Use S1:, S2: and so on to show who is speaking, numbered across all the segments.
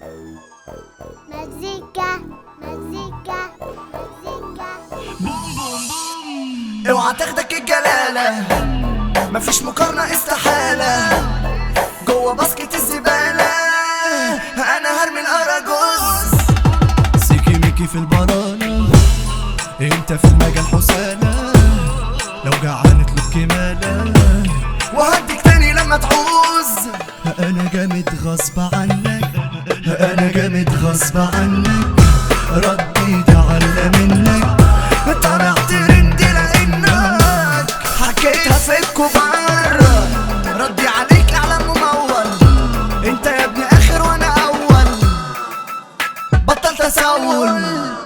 S1: مزيكا مزيكا مزيكا
S2: اوعى تاخدك الجلالة مفيش مقارنة استحالة جوه باسكت الزبالة انا هرمي الاراجوز
S3: سيكي ميكي في البرانة انت في المجال حسالة لو جعان اطلب كمالة
S2: وهديك تاني لما تعوز
S3: انا جامد غصب عنك انا جامد غصب عنك ردي تعلى منك
S2: طلع ترند لانك حكيتها في الكبار ردي عليك اعلان ممول انت يا ابني اخر وانا اول بطل تسول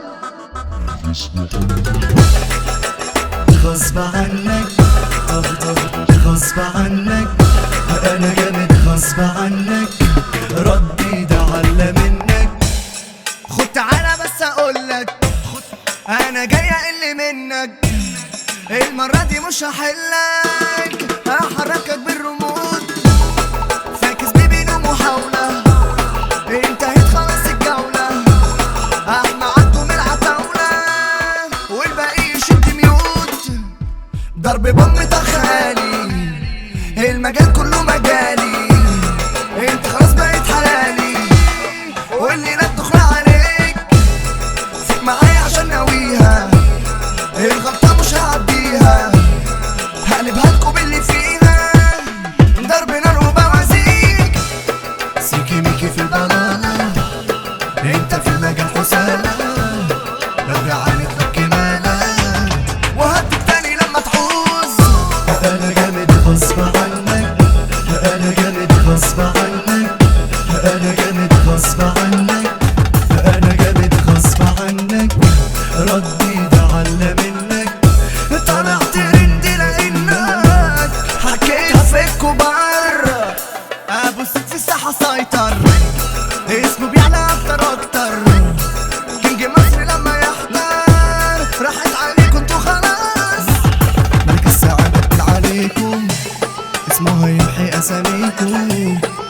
S3: غصب عنك غصب عنك انا جامد غصب عنك ردي تعلى منك
S2: خد تعالى بس اقولك انا جاي اقل منك المرة دي مش هحلك هحركك بالرمود فاكس بيبي نو محاولة انتهت خلاص الجولة احنا عدوا من العتاولة والباقي يشد ميوت ضرب بوم تخالي المجال كله مجالي انت خلاص بقيت حلالي واللي لا تدخل عليك فيك معايا عشان ناويها الغلطة مش هعديها هقلبها لكم باللي فيها ضرب نار وبوازيك
S3: سيكي ميكي في البلالة انت في المجال حسالة لو جعان اطلب كمالة
S2: وهديك تاني لما تعوز
S3: انا جامد غصب عنك انا جامد غصب عنك انا جامد غصب عنك انا جامد غصب عنك ردي تعلى منك
S2: طلع ترند لانك حكيتها في الكبار ابو الست في الساحه سيطر اسمه بيعلى اكتر اكتر كينج مصر لما يحضر راحت عليكم انتوا خلاص
S3: ملك السعادة عليكم اسمه هيمحي اساميكم